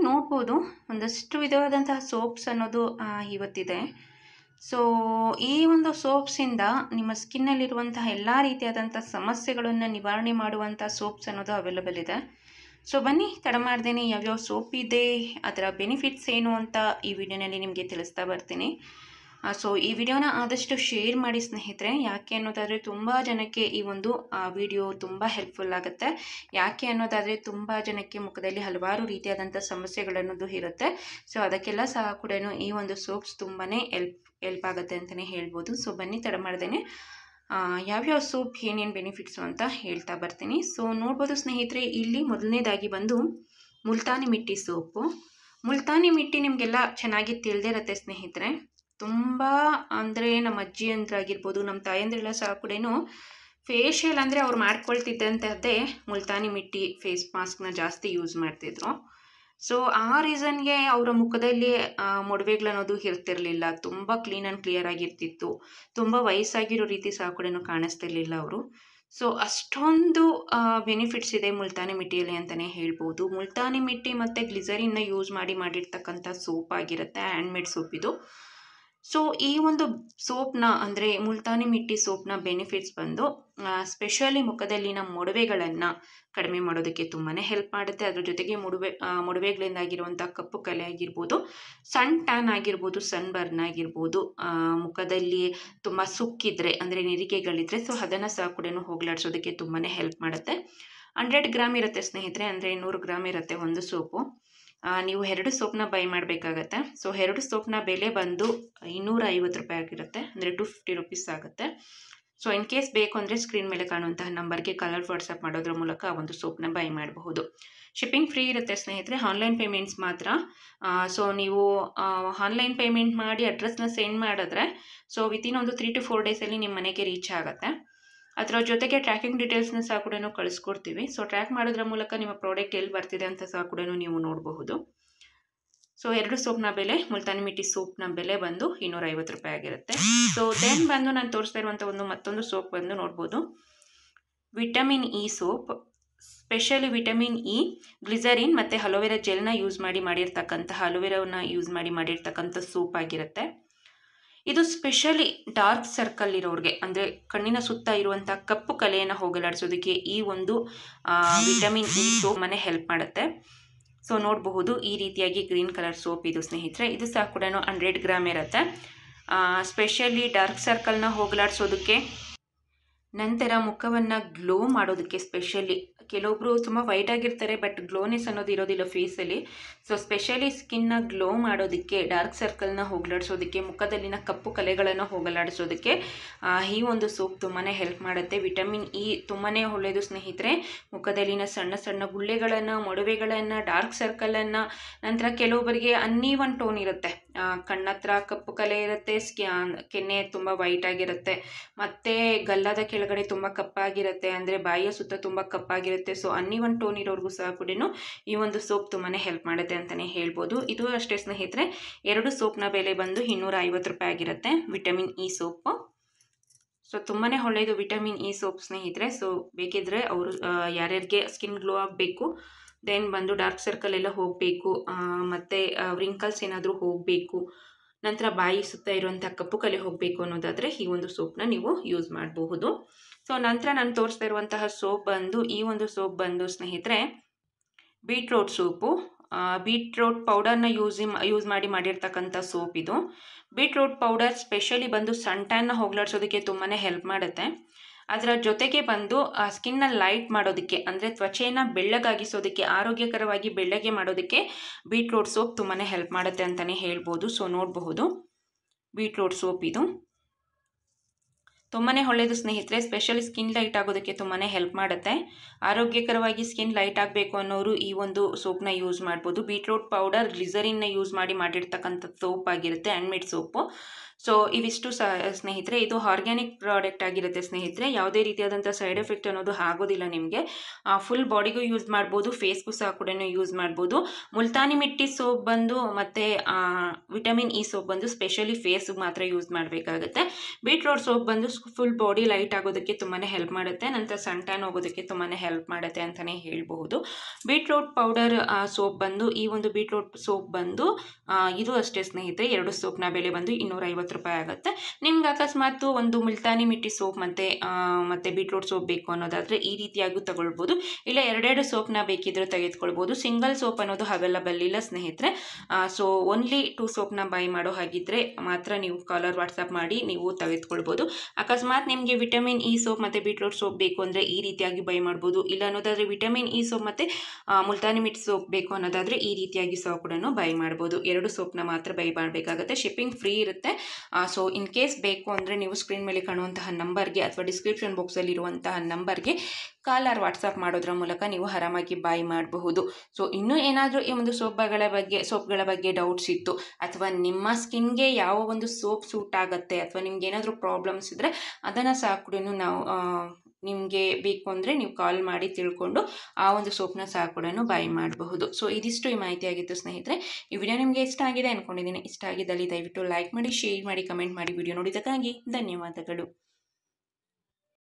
ನೋಡ್ಬೋದು ಒಂದಷ್ಟು ವಿಧವಾದಂತಹ ಸೋಪ್ಸ್ ಅನ್ನೋದು ಆ, ಇವತ್ತಿದೆ ಸೊ ಈ ಒಂದು ಸೋಪ್ಸಿಂದ ನಿಮ್ಮ ಸ್ಕಿನ್ನಲ್ಲಿರುವಂತಹ ಎಲ್ಲ ರೀತಿಯಾದಂಥ ಸಮಸ್ಯೆಗಳನ್ನು ನಿವಾರಣೆ ಮಾಡುವಂಥ ಸೋಪ್ಸ್ ಅನ್ನೋದು ಅವೈಲಬಲ್ ಇದೆ ಸೊ ಬನ್ನಿ ತಡ ಮಾಡ್ದೇನೆ ಯಾವ್ಯಾವ ಸೋಪ್ ಇದೆ ಅದರ ಬೆನಿಫಿಟ್ಸ್ ಏನು ಅಂತ ಈ ವಿಡಿಯೋನಲ್ಲಿ ನಿಮಗೆ ತಿಳಿಸ್ತಾ ಬರ್ತೀನಿ ಸೊ ಈ ವಿಡಿಯೋನ ಆದಷ್ಟು ಶೇರ್ ಮಾಡಿ ಸ್ನೇಹಿತರೆ ಯಾಕೆ ಅನ್ನೋದಾದರೆ ತುಂಬ ಜನಕ್ಕೆ ಈ ಒಂದು ವಿಡಿಯೋ ತುಂಬ ಹೆಲ್ಪ್ಫುಲ್ ಆಗುತ್ತೆ ಯಾಕೆ ಅನ್ನೋದಾದರೆ ತುಂಬ ಜನಕ್ಕೆ ಮುಖದಲ್ಲಿ ಹಲವಾರು ರೀತಿಯಾದಂಥ ಸಮಸ್ಯೆಗಳನ್ನೋದು ಇರುತ್ತೆ ಸೊ ಅದಕ್ಕೆಲ್ಲ ಸಹ ಕೂಡ ಈ ಒಂದು ಸೋಪ್ಸ್ ತುಂಬಾ ಎಲ್ಪ್ ಎಲ್ಪ್ ಆಗುತ್ತೆ ಅಂತಲೇ ಹೇಳ್ಬೋದು ಸೊ ಬನ್ನಿ ತಡ ಮಾಡ್ದೇನೆ ಆ, ಯಾವ್ಯಾವ ಸೋಪ್ ಏನೇನು ಬೆನಿಫಿಟ್ಸು ಅಂತ ಹೇಳ್ತಾ ಬರ್ತೀನಿ ಸೊ ನೋಡ್ಬೋದು ಸ್ನೇಹಿತರೆ ಇಲ್ಲಿ ಮೊದಲನೇದಾಗಿ ಬಂದು ಮುಲ್ತಾನಿ ಮಿಟ್ಟಿ ಸೋಪು ಮುಲ್ತಾನಿ ಮಿಟ್ಟಿ ನಿಮಗೆಲ್ಲ ಚೆನ್ನಾಗಿ ತಿಳಿದಿರತ್ತೆ ಸ್ನೇಹಿತರೆ ತುಂಬ ಅಂದರೆ ನಮ್ಮ ಅಜ್ಜಿ ಆಗಿರ್ಬೋದು ನಮ್ಮ ತಾಯಂದ್ರೆಲ್ಲ ಸಹ ಕೂಡ ಫೇಶಿಯಲ್ ಅಂದರೆ ಅವ್ರು ಮಾಡ್ಕೊಳ್ತಿದ್ದಂಥದ್ದೇ ಮುಲ್ತಾನಿ ಮಿಟ್ಟಿ ಫೇಸ್ ಮಾಸ್ಕ್ನ ಜಾಸ್ತಿ ಯೂಸ್ ಮಾಡ್ತಿದ್ರು ಸೊ ಆ ರೀಸನ್ಗೆ ಅವರ ಮುಖದಲ್ಲಿ ಆ, ಮೊಡವೆಗಳನ್ನೋದು ಇರ್ತಿರ್ಲಿಲ್ಲ ತುಂಬ ಕ್ಲೀನ್ ಆ್ಯಂಡ್ ಕ್ಲಿಯರ್ ಆಗಿರ್ತಿತ್ತು ತುಂಬ ವಯಸ್ಸಾಗಿರೋ ರೀತಿ ಸಹ ಕೂಡ ಕಾಣಿಸ್ತಿರ್ಲಿಲ್ಲ ಅವರು ಸೊ ಅಷ್ಟೊಂದು ಬೆನಿಫಿಟ್ಸ್ ಇದೆ ಮುಲ್ತಾನಿ ಮಿಟ್ಟಿಯಲ್ಲಿ ಅಂತಲೇ ಹೇಳ್ಬೋದು ಮುಲ್ತಾನಿ ಮಿಟ್ಟಿ ಮತ್ತು ಗ್ಲಿಸರಿನ್ನ ಯೂಸ್ ಮಾಡಿ ಮಾಡಿರ್ತಕ್ಕಂಥ ಸೋಪ್ ಆಗಿರುತ್ತೆ ಹ್ಯಾಂಡ್ಮೇಡ್ ಸೋಪ್ ಇದು ಸೊ ಈ ಒಂದು ಸೋಪ್ನ ಅಂದರೆ ಮುಲ್ತಾನಿ ಮಿಟ್ಟಿ ಸೋಪ್ನ ಬೆನಿಫಿಟ್ಸ್ ಬಂದು ಸ್ಪೆಷಲಿ ಮುಖದಲ್ಲಿನ ಮೊಡವೆಗಳನ್ನು ಕಡಿಮೆ ಮಾಡೋದಕ್ಕೆ ತುಂಬಾ ಹೆಲ್ಪ್ ಮಾಡುತ್ತೆ ಅದ್ರ ಜೊತೆಗೆ ಮೊಡವೆ ಆ, ಮೊಡವೆಗಳಿಂದಾಗಿರುವಂಥ ಕಪ್ಪು ಕಲೆ ಆಗಿರ್ಬೋದು ಸನ್ ಟ್ಯಾನ್ ಆಗಿರ್ಬೋದು ಸನ್ ಬರ್ನ್ ಆಗಿರ್ಬೋದು ಆ, ಮುಖದಲ್ಲಿ ತುಂಬ ಸುಕ್ಕಿದ್ರೆ ಅಂದರೆ ನಿರಿಗೆಗಳಿದ್ರೆ ಸೊ ಅದನ್ನು ಸಹ ಕೂಡ ಹೋಗ್ಲಾಡ್ಸೋದಕ್ಕೆ ತುಂಬಾ ಹೆಲ್ಪ್ ಮಾಡುತ್ತೆ ಹಂಡ್ರೆಡ್ ಗ್ರಾಮ್ ಇರುತ್ತೆ ಸ್ನೇಹಿತರೆ ಅಂದರೆ ನೂರು ಗ್ರಾಮ್ ಇರುತ್ತೆ ಒಂದು ಸೋಪು ಆ, ನೀವು ಎರಡು ಸೋಪ್ನ ಬೈ ಮಾಡಬೇಕಾಗತ್ತೆ ಸೊ ಎರಡು ಸೋಪ್ನ ಬೆಲೆ ಬಂದು ಇನ್ನೂರ ಐವತ್ತು ರೂಪಾಯಿ ಆಗಿರುತ್ತೆ ಅಂದರೆ ಟು ಫಿಫ್ಟಿ ರುಪೀಸ್ ಆಗುತ್ತೆ ಸೊ ಇನ್ ಕೇಸ್ ಬೇಕು ಅಂದರೆ ಸ್ಕ್ರೀನ್ ಮೇಲೆ ಕಾಣುವಂತಹ ನಂಬರ್ಗೆ ಕಲರ್ ವಾಟ್ಸಪ್ ಮಾಡೋದ್ರ ಮೂಲಕ ಆ ಒಂದು ಸೋಪ್ನ ಬೈ ಮಾಡಬಹುದು ಶಿಪ್ಪಿಂಗ್ ಫ್ರೀ ಇರುತ್ತೆ ಸ್ನೇಹಿತರೆ ಆನ್ಲೈನ್ ಪೇಮೆಂಟ್ಸ್ ಮಾತ್ರ ಸೊ ನೀವು ಆನ್ಲೈನ್ ಪೇಮೆಂಟ್ ಮಾಡಿ ಅಡ್ರೆಸ್ನ ಸೆಂಡ್ ಮಾಡಿದ್ರೆ ಸೊ ವಿತಿನ್ ಒಂದು ತ್ರೀ ಟು ಫೋರ್ ಡೇಸಲ್ಲಿ ನಿಮ್ಮ ಮನೆಗೆ ರೀಚ್ ಆಗುತ್ತೆ ಅದರ ಜೊತೆಗೆ ಟ್ರ್ಯಾಕಿಂಗ್ ಡೀಟೇಲ್ಸ್ನ ಸಹ ಕೂಡ ಕಳಿಸ್ಕೊಡ್ತೀವಿ ಸೊ ಟ್ರ್ಯಾಕ್ ಮಾಡೋದ್ರ ಮೂಲಕ ನಿಮ್ಮ ಪ್ರಾಡಕ್ಟ್ ಎಲ್ಲಿ ಬರ್ತಿದೆ ಅಂತ ಸಹ ಕೂಡ ನೀವು ನೋಡಬಹುದು ಸೊ ಎರಡು ಸೋಪ್ನ ಬೆಲೆ ಮುಲ್ತಾನಿ ಮಿಟ್ಟಿ ಸೋಪ್ನ ಬೆಲೆ ಬಂದು ಇನ್ನೂರ ಐವತ್ತು ರೂಪಾಯಿ ಆಗಿರುತ್ತೆ ಸೊ ದೆನ್ ಬಂದು ನಾನು ತೋರಿಸ್ತಾ ಇರುವಂಥ ಒಂದು ಮತ್ತೊಂದು ಸೋಪ್ ಬಂದು ನೋಡ್ಬೋದು vitamin E soap specially vitamin E glycerine ಮತ್ತು ಅಲೋವೆರಾ ಜೆಲ್ನ ಯೂಸ್ ಮಾಡಿ ಮಾಡಿರ್ತಕ್ಕಂತಹ ಅಲೋವೆರಾವನ್ನ ಯೂಸ್ ಮಾಡಿ ಮಾಡಿರ್ತಕ್ಕಂಥ ಸೋಪ್ ಆಗಿರುತ್ತೆ ಇದು ಸ್ಪೆಷಲಿ ಡಾರ್ಕ್ ಸರ್ಕಲ್ ಇರೋರಿಗೆ ಅಂದರೆ ಕಣ್ಣಿನ ಸುತ್ತ ಇರುವಂಥ ಕಪ್ಪು ಕಲೆಯನ್ನು ಹೋಗಲಾಡಿಸೋದಕ್ಕೆ ಈ ಒಂದು ವಿಟಮಿನ್ ಇ ಸೋಪ್ ಮನೆ ಹೆಲ್ಪ್ ಮಾಡುತ್ತೆ ಸೊ ನೋಡಬಹುದು ಈ ರೀತಿಯಾಗಿ ಗ್ರೀನ್ ಕಲರ್ ಸೋಪ್ ಇದು ಸ್ನೇಹಿತರೆ ಇದು ಸಹ ಕೂಡ ಹಂಡ್ರೆಡ್ ಗ್ರಾಮ್ ಇರುತ್ತೆ ಸ್ಪೆಷಲಿ ಡಾರ್ಕ್ ಸರ್ಕಲ್ನ ಹೋಗಲಾಡಿಸೋದಕ್ಕೆ ನಂತರ ಮುಖವನ್ನು ಗ್ಲೋ ಮಾಡೋದಕ್ಕೆ ಸ್ಪೆಷಲಿ ಕೆಲವೊಬ್ಬರು ತುಂಬ ವೈಟ್ ಆಗಿರ್ತಾರೆ ಬಟ್ ಗ್ಲೋನೆಸ್ ಅನ್ನೋದು ಇರೋದಿಲ್ಲ ಫೇಸಲ್ಲಿ ಸೊ ಸ್ಪೆಷಲಿ ಸ್ಕಿನ್ನ ಗ್ಲೋ ಮಾಡೋದಕ್ಕೆ ಡಾರ್ಕ್ ಸರ್ಕಲ್ನ ಹೋಗಲಾಡಿಸೋದಕ್ಕೆ ಮುಖದಲ್ಲಿನ ಕಪ್ಪು ಕಲೆಗಳನ್ನು ಹೋಗಲಾಡಿಸೋದಕ್ಕೆ ಆ, ಈ ಒಂದು ಸೋಪ್ ತುಂಬಾ ಹೆಲ್ಪ್ ಮಾಡುತ್ತೆ ವಿಟಮಿನ್ ಇ ತುಂಬಾ ಒಳ್ಳೆಯದು ಸ್ನೇಹಿತರೆ ಮುಖದಲ್ಲಿನ ಸಣ್ಣ ಸಣ್ಣ ಗುಳ್ಳೆಗಳನ್ನು ಮೊಡವೆಗಳನ್ನು ಡಾರ್ಕ್ ಸರ್ಕಲನ್ನು ನಂತರ ಕೆಲವೊಬ್ಬರಿಗೆ ಅನ್ನೀವನ್ ಟೋನ್ ಇರುತ್ತೆ ಆ, ಕಣ್ಣತ್ರ ಕಪ್ಪು ಕಲೆ ಇರುತ್ತೆ ಸ್ಕಿ ಕೆನ್ನೆ ತುಂಬ ವೈಟ್ ಆಗಿರುತ್ತೆ ಮತ್ತು ಗಲ್ಲದ ಕೆಳಗಡೆ ತುಂಬ ಕಪ್ಪಾಗಿರುತ್ತೆ ಅಂದರೆ ಬಾಯಿಯ ಸುತ್ತ ತುಂಬ ಕಪ್ಪಾಗಿರುತ್ತೆ ಸೊ ಅನ್ನಿವನ್ ಟೋನ್ ಇರೋರ್ಗೂ ಸಹ ಕೂಡ ಈ ಒಂದು ಸೋಪ್ ತುಂಬಾ ಹೆಲ್ಪ್ ಮಾಡುತ್ತೆ ಅಂತಲೇ ಹೇಳ್ಬೋದು ಇದು ಅಷ್ಟೇ ಸ್ನೇಹಿತರೆ ಎರಡು ಸೋಪ್ನ ಬೆಲೆ ಬಂದು ಇನ್ನೂರ ಐವತ್ತು ರೂಪಾಯಿ ಆಗಿರುತ್ತೆ ವಿಟಮಿನ್ ಇ ಸೋಪು ಸೊ ತುಂಬಾ ಒಳ್ಳೆಯದು ವಿಟಮಿನ್ ಇ ಸೋಪ್ ಸ್ನೇಹಿತರೆ ಸೊ ಬೇಕಿದ್ದರೆ ಅವರು ಯಾರ್ಯಾರಿಗೆ ಸ್ಕಿನ್ ಗ್ಲೋ ಆಗಬೇಕು ದೆನ್ ಬಂದು ಡಾರ್ಕ್ ಸರ್ಕಲ್ ಎಲ್ಲ ಹೋಗಬೇಕು ಮತ್ತು ವ್ರಿಂಕಲ್ಸ್ ಏನಾದರೂ ಹೋಗಬೇಕು ನಂತರ ಬಾಯಿ ಸುತ್ತ ಇರುವಂಥ ಕಪ್ಪು ಕಲೆ ಹೋಗಬೇಕು ಅನ್ನೋದಾದರೆ ಈ ಒಂದು ಸೋಪ್ನ ನೀವು ಯೂಸ್ ಮಾಡಬಹುದು ಸೊ ನಂತರ ನಾನು ತೋರಿಸ್ತಾ ಇರುವಂತಹ ಸೋಪ್ ಬಂದು ಈ ಒಂದು ಸೋಪ್ ಬಂದು ಸ್ನೇಹಿತರೆ ಬೀಟ್ರೋಟ್ ಸೋಪು ಬೀಟ್ರೋಟ್ ಪೌಡರ್ನ ಯೂಸ್ ಯೂಸ್ ಮಾಡಿ ಮಾಡಿರ್ತಕ್ಕಂಥ ಸೋಪ್ ಇದು ಬೀಟ್ರೋಟ್ ಪೌಡರ್ ಸ್ಪೆಷಲಿ ಬಂದು ಸನ್ ಟ್ಯಾನ್ನ ಹೋಗ್ಲಾಡ್ಸೋದಕ್ಕೆ ತುಂಬಾ ಹೆಲ್ಪ್ ಮಾಡುತ್ತೆ ಅದರ ಜೊತೆಗೆ ಬಂದು ಆ ಸ್ಕಿನ್ನ ಲೈಟ್ ಮಾಡೋದಕ್ಕೆ ಅಂದರೆ ತ್ವಚೆಯನ್ನು ಬೆಳ್ಳಗಾಗಿಸೋದಕ್ಕೆ ಆರೋಗ್ಯಕರವಾಗಿ ಬೆಳ್ಳಗೆ ಮಾಡೋದಕ್ಕೆ ಬೀಟ್ರೋಟ್ ಸೋಪ್ ತುಂಬಾ ಹೆಲ್ಪ್ ಮಾಡುತ್ತೆ ಅಂತಲೇ ಹೇಳ್ಬೋದು ಸೊ ನೋಡಬಹುದು ಬೀಟ್ರೋಟ್ ಸೋಪ್ ಇದು ತುಂಬಾ ಒಳ್ಳೆಯದು ಸ್ನೇಹಿತರೆ ಸ್ಪೆಷಲಿ ಸ್ಕಿನ್ ಲೈಟ್ ಆಗೋದಕ್ಕೆ ತುಂಬಾ ಹೆಲ್ಪ್ ಮಾಡುತ್ತೆ ಆರೋಗ್ಯಕರವಾಗಿ ಸ್ಕಿನ್ ಲೈಟ್ ಆಗಬೇಕು ಅನ್ನೋರು ಈ ಒಂದು ಸೋಪ್ನ ಯೂಸ್ ಮಾಡ್ಬೋದು ಬೀಟ್ರೋಟ್ ಪೌಡರ್ ಗ್ಲಿಸರಿನ್ನ ಯೂಸ್ ಮಾಡಿ ಮಾಡಿರ್ತಕ್ಕಂಥ ಸೋಪ್ ಆಗಿರುತ್ತೆ ಹ್ಯಾಂಡ್ಮೇಡ್ ಸೋಪು ಸೊ ಇವಿಷ್ಟು ಸ ಸ್ನೇಹಿತರೆ ಇದು ಆರ್ಗ್ಯಾನಿಕ್ ಪ್ರಾಡಕ್ಟ್ ಆಗಿರುತ್ತೆ ಸ್ನೇಹಿತರೆ ಯಾವುದೇ ರೀತಿಯಾದಂಥ ಸೈಡ್ ಎಫೆಕ್ಟ್ ಅನ್ನೋದು ಆಗೋದಿಲ್ಲ ನಿಮಗೆ ಫುಲ್ ಬಾಡಿಗೂ ಯೂಸ್ ಮಾಡ್ಬೋದು ಫೇಸ್ಗೂ ಸಹ ಕೂಡ ಯೂಸ್ ಮಾಡ್ಬೋದು ಮುಲ್ತಾನಿ ಮಿಟ್ಟಿ ಸೋಪ್ ಬಂದು ಮತ್ತು ವಿಟಮಿನ್ ಇ ಸೋಪ್ ಬಂದು ಸ್ಪೆಷಲಿ ಫೇಸ್ಗೆ ಮಾತ್ರ ಯೂಸ್ ಮಾಡಬೇಕಾಗುತ್ತೆ ಬೀಟ್ರೋಟ್ ಸೋಪ್ ಬಂದು ಫುಲ್ ಬಾಡಿ ಲೈಟ್ ಆಗೋದಕ್ಕೆ ತುಂಬಾ ಹೆಲ್ಪ್ ಮಾಡುತ್ತೆ ನಂತರ ಸನ್ ಟ್ಯಾನ್ ಹೋಗೋದಕ್ಕೆ ತುಂಬಾ ಹೆಲ್ಪ್ ಮಾಡುತ್ತೆ ಅಂತಲೇ ಹೇಳ್ಬಹುದು ಬೀಟ್ರೋಟ್ ಪೌಡರ್ ಸೋಪ್ ಬಂದು ಈ ಒಂದು ಬೀಟ್ರೋಟ್ ಸೋಪ್ ಬಂದು ಆ, ಇದು ಅಷ್ಟೇ ಸ್ನೇಹಿತರೆ ಎರಡು ಸೋಪ್ನ ಬೆಲೆ ಬಂದು ಇನ್ನೂರ ಐವತ್ತು ರೂಪಾಯಿ ಆಗುತ್ತೆ ನಿಮ್ಗೆ ಅಕಸ್ಮಾತ್ ಒಂದು ಮುಲ್ತಾನಿ ಮಿಟ್ಟಿ ಸೋಪ್ ಮತ್ತು ಮತ್ತು ಬೀಟ್ರೋಟ್ ಸೋಪ್ ಬೇಕು ಅನ್ನೋದಾದರೆ ಈ ರೀತಿಯಾಗೂ ತಗೊಳ್ಬೋದು ಇಲ್ಲ ಎರಡೆರಡು ಸೋಪ್ನ ಬೇಕಿದ್ರೂ ತೆಗೆದುಕೊಳ್ಬೋದು ಸಿಂಗಲ್ ಸೋಪ್ ಅನ್ನೋದು ಅವೈಲಬಲ್ ಇಲ್ಲ ಸ್ನೇಹಿತರೆ ಸೊ ಓನ್ಲಿ ಟೂ ಸೋಪ್ನ ಬೈ ಮಾಡೋ ಹಾಗಿದ್ರೆ ಮಾತ್ರ ನೀವು ಕಾಲರ್ ವಾಟ್ಸಪ್ ಮಾಡಿ ನೀವು ತೆಗೆದುಕೊಳ್ಬೋದು ಅಕಸ್ಮಾತ್ ನಿಮಗೆ ವಿಟಮಿನ್ ಇ ಸೋಪ್ ಮತ್ತು ಬೀಟ್ರೋಟ್ ಸೋಪ್ ಬೇಕು ಅಂದರೆ ಈ ರೀತಿಯಾಗಿ ಬೈ ಮಾಡ್ಬೋದು ಇಲ್ಲ ಅನ್ನೋದಾದರೆ ವಿಟಮಿನ್ ಇ ಸೋಪ್ ಮತ್ತು ಮುಲ್ತಾನಿ ಮಿಟ್ ಸೋಪ್ ಬೇಕು ಅನ್ನೋದಾದರೆ ಈ ರೀತಿಯಾಗಿ ಸಹ ಕೂಡ ಬೈ ಮಾಡ್ಬೋದು ಎರಡು ಸೋಪ್ನ ಮಾತ್ರ ಬೈ ಮಾಡಬೇಕಾಗುತ್ತೆ ಶಿಪ್ಪಿಂಗ್ ಫ್ರೀ ಇರುತ್ತೆ ಸೊ ಇನ್ ಕೇಸ್ ಬೇಕು ಅಂದರೆ ನೀವು ಸ್ಕ್ರೀನ್ ಮೇಲೆ ಕಾಣುವಂತಹ ನಂಬರ್ಗೆ ಅಥವಾ ಡಿಸ್ಕ್ರಿಪ್ಷನ್ ಬಾಕ್ಸಲ್ಲಿ ಇರುವಂತಹ ನಂಬರ್ಗೆ ಕಾಲ್ ಆರ್ ವಾಟ್ಸಪ್ ಮಾಡೋದ್ರ ಮೂಲಕ ನೀವು ಆರಾಮಾಗಿ ಬೈ ಮಾಡಬಹುದು ಸೊ ಇನ್ನೂ ಏನಾದರೂ ಈ ಒಂದು ಸೋಪ್ಗಳ ಬಗ್ಗೆ ಸೋಪ್ಗಳ ಬಗ್ಗೆ ಡೌಟ್ಸ್ ಇತ್ತು ಅಥವಾ ನಿಮ್ಮ ಸ್ಕಿನ್ಗೆ ಯಾವ ಒಂದು ಸೋಪ್ ಸೂಟ್ ಆಗುತ್ತೆ ಅಥವಾ ನಿಮ್ಗೆ ಏನಾದರೂ ಪ್ರಾಬ್ಲಮ್ಸ್ ಇದ್ದರೆ ಅದನ್ನು ಸಹ ಕೂಡ ನಾವು ನಿಮಗೆ ಬೇಕು ಅಂದರೆ ನೀವು ಕಾಲ್ ಮಾಡಿ ತಿಳ್ಕೊಂಡು ಆ ಒಂದು ಸೋಪ್ನ ಸಹ ಕೂಡ ಬೈ ಮಾಡಬಹುದು ಸೊ ಇದಿಷ್ಟು ಈ ಮಾಹಿತಿ ಆಗಿತ್ತು ಸ್ನೇಹಿತರೆ ಈ ವಿಡಿಯೋ ನಿಮಗೆ ಇಷ್ಟ ಆಗಿದೆ ಅಂದ್ಕೊಂಡಿದ್ದೀನಿ ಇಷ್ಟ ಆಗಿದ್ದಲ್ಲಿ ದಯವಿಟ್ಟು ಲೈಕ್ ಮಾಡಿ ಶೇರ್ ಮಾಡಿ ಕಮೆಂಟ್ ಮಾಡಿ ವಿಡಿಯೋ ನೋಡಿದ್ದಕ್ಕಾಗಿ ಧನ್ಯವಾದಗಳು